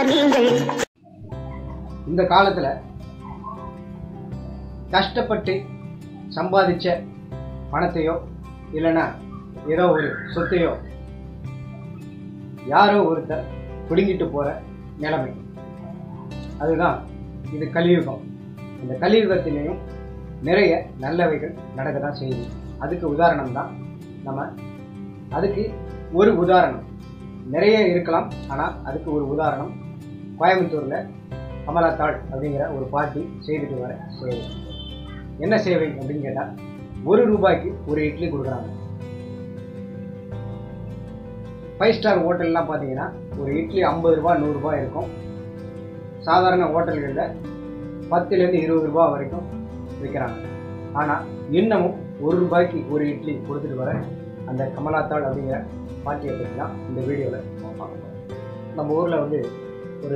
அவர் நீங்கள் இந்த காலத்தில் கஷ்டப்பட்டு சம்பாதிச்ச பணத்தையோ இல்லைன்னா ஏதோ ஒரு சொத்தையோ யாரோ ஒருத்தர் பிடுங்கிட்டு போகிற நிலைமை அதுதான் இது கலியுகம் இந்த கலியுகத்திலையும் நிறைய நல்லவைகள் நடக்க தான் செய்யுது அதுக்கு உதாரணம் தான் நம்ம அதுக்கு ஒரு உதாரணம் நிறைய இருக்கலாம் ஆனால் அதுக்கு ஒரு உதாரணம் கோயம்புத்தூரில் கமலாத்தாள் அப்படிங்கிற ஒரு பாட்டி செய்துட்டு வர சேவை என்ன சேவை அப்படின்னு கேட்டால் ஒரு ரூபாய்க்கு ஒரு இட்லி கொடுக்குறாங்க ஃபைவ் ஸ்டார் ஹோட்டல்லாம் பார்த்தீங்கன்னா ஒரு இட்லி ஐம்பது ரூபா நூறுரூபா இருக்கும் சாதாரண ஹோட்டல்களில் பத்துலேருந்து இருபது ரூபா வரைக்கும் விற்கிறாங்க ஆனால் இன்னமும் ஒரு ரூபாய்க்கு ஒரு இட்லி கொடுத்துட்டு வர அந்த கமலாத்தாள் அப்படிங்கிற பாட்டியை பற்றி தான் இந்த வீடியோவில் நம்ம பார்க்க போகிறோம் நம்ம ஊரில் வந்து ஒரு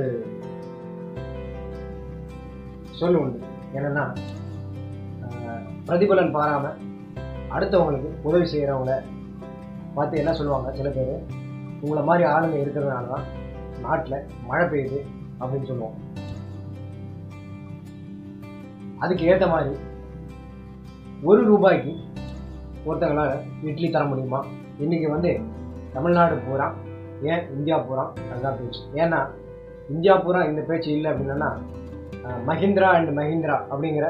சொல் உண்டு என்னன்னா ஆஹ், பிரதிபலன் பாராமல் அடுத்தவங்களுக்கு உதவி செய்கிறவங்கள பார்த்து என்ன சொல்லுவாங்க சில பேர் உங்களை மாதிரி ஆளுங்க இருக்கிறதுனால தான் நாட்டில் மழை பெய்யுது அப்படின்னு சொல்லுவோம் அதுக்கு ஏற்ற மாதிரி ஒரு ரூபாய்க்கு ஒருத்தங்களால் இட்லி தர முடியுமா இன்றைக்கி வந்து தமிழ்நாடு பூரா ஏன் இந்தியா பூரா அதுதான் பேச்சு ஏன்னா இந்தியா பூரா இந்த பேச்சு இல்லை அப்படின்னா அஹ், மஹிந்திரா அண்ட் மஹிந்திரா அப்படிங்கிற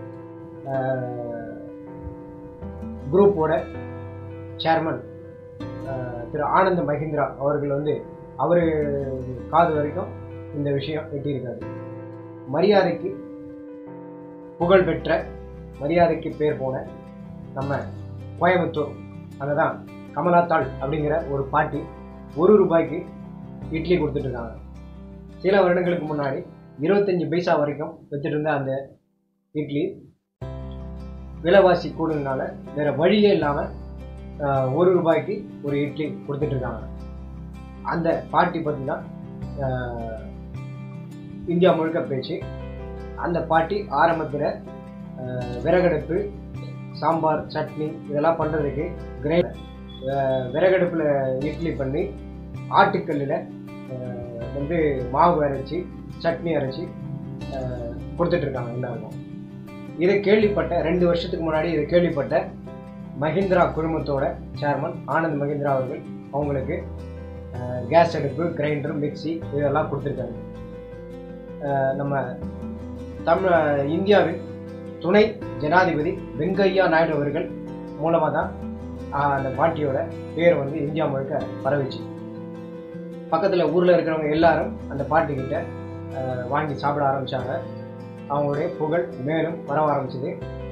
குரூப்போட சேர்மன் திரு ஆனந்த் மஹிந்திரா அவர்கள் வந்து அவர் காது வரைக்கும் இந்த விஷயம் எட்டியிருக்காரு மரியாதைக்கு புகழ் பெற்ற மரியாதைக்கு பேர் போன நம்ம கோயம்புத்தூர் அங்கே தான் கமலாத்தாள் அப்படிங்கிற ஒரு பாட்டி ஒரு ரூபாய்க்கு இட்லி கொடுத்துட்டு இருக்காங்க சில வருடங்களுக்கு முன்னாடி இருபத்தஞ்சி பைசா வரைக்கும் வச்சுட்டு இருந்த அந்த இட்லி விலைவாசி கூடுனால வேற வழியே இல்லாமல் ஒரு ரூபாய்க்கு ஒரு இட்லி கொடுத்துட்டு இருக்காங்க அந்த பாட்டி பற்றி தான் ஆஹ், இந்தியா முழுக்க பேச்சு அந்த பாட்டி ஆரம்பத்தில் விறகடுப்பு சாம்பார் சட்னி இதெல்லாம் பண்ணுறதுக்கு கிரே விறகடுப்பில் இட்லி பண்ணி ஆட்டுக்கல்லில் வந்து மாவு அரைச்சி சட்னி அரைச்சி ஆஹ், கொடுத்துட்ருக்காங்க எல்லாருக்கும் இதை கேள்விப்பட்ட ரெண்டு வருஷத்துக்கு முன்னாடி இதை கேள்விப்பட்ட மஹிந்திரா குழுமத்தோட சேர்மன் ஆனந்த் மஹிந்திரா அவர்கள் அவங்களுக்கு ஆஹ், கேஸ் அடுப்பு கிரைண்டர் மிக்ஸி இதெல்லாம் கொடுத்துருக்காங்க ஆஹ், நம்ம தமிழ் இந்தியாவின் துணை ஜனாதிபதி வெங்கையா நாயுடு அவர்கள் மூலமாக தான் ஆஹ், அந்த பாட்டியோட பேர் வந்து இந்தியா முழுக்க பரவிச்சு பக்கத்தில் ஊரில் இருக்கிறவங்க எல்லாரும் அந்த பாட்டிக்கிட்ட ஆஹ், வாங்கி சாப்பிட ஆரம்பித்தாங்க அவங்களுடைய புகழ் மேலும் பரவ ஆரம்பிச்சது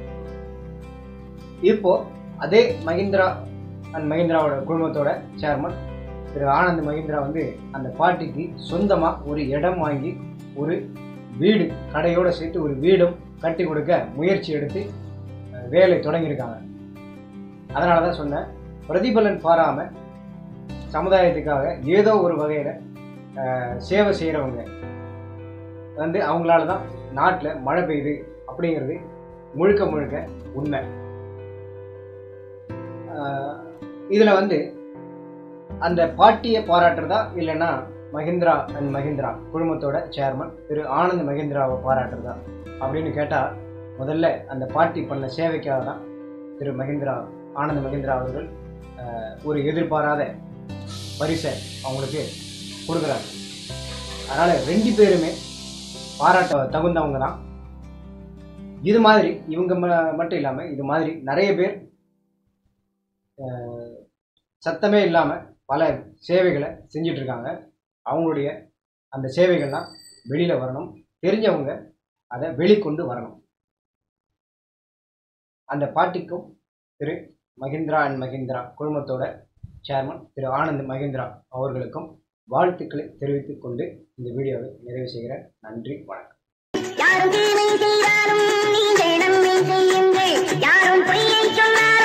இப்போ அதே மஹிந்திரா அண்ட் மஹிந்திராவோட குழுமத்தோட சேர்மன் திரு ஆனந்த் மஹிந்திரா வந்து அந்த பாட்டிக்கு சொந்தமாக ஒரு இடம் வாங்கி ஒரு வீடு கடையோட சேர்த்து ஒரு வீடும் கட்டி கொடுக்க முயற்சி எடுத்து அஹ், வேலை தொடங்கியிருக்காங்க அதனால தான் சொன்னேன் பிரதிபலன் பாராம சமுதாயத்துக்காக ஏதோ ஒரு வகையில் சேவை செய்கிறவங்க வந்து அவங்களால தான் நாட்டில் மழை பெய்யுது அப்படிங்கிறது முழுக்க முழுக்க உண்மை இதில் வந்து அந்த பாட்டியை பாராட்டுறதா இல்லைன்னா மஹிந்திரா அண்ட் மஹிந்திரா குழுமத்தோட சேர்மன் திரு ஆனந்த் மஹிந்திராவை பாராட்டுறதா அப்படின்னு கேட்டால் முதல்ல அந்த பாட்டி பண்ண சேவைக்காக தான் திரு மஹிந்திரா ஆனந்த் மஹிந்திரா அவர்கள் அஹ், ஒரு எதிர்பாராத பரிசை அவங்களுக்கு கொடுக்குறாங்க அதனால் ரெண்டு பேருமே பாராட்ட தகுந்தவங்க தான் இது மாதிரி இவங்க ம- மட்டும் இல்லாமல் இது மாதிரி நிறைய பேர் அஹ், சத்தமே இல்லாமல் பல சேவைகளை செஞ்சுட்டு இருக்காங்க அவங்களுடைய அந்த சேவைகள்லாம் வெளியில் வரணும் தெரிஞ்சவங்க அதை வெளிக்கொண்டு வரணும் அந்த பாட்டிக்கும் திரு மஹிந்திரா அண்ட் மஹிந்திரா குழுமத்தோட சேர்மன் திரு ஆனந்த் மஹிந்திரா அவர்களுக்கும் வாழ்த்துக்களை தெரிவித்துக் கொண்டு இந்த வீடியோவை நிறைவு செய்கிறேன் நன்றி வணக்கம் யாரும் தீமை செய்தாலும் நீங்கள் நன்மை செய்யுங்கள் யாரும் பொய்யை சொன்னாலும்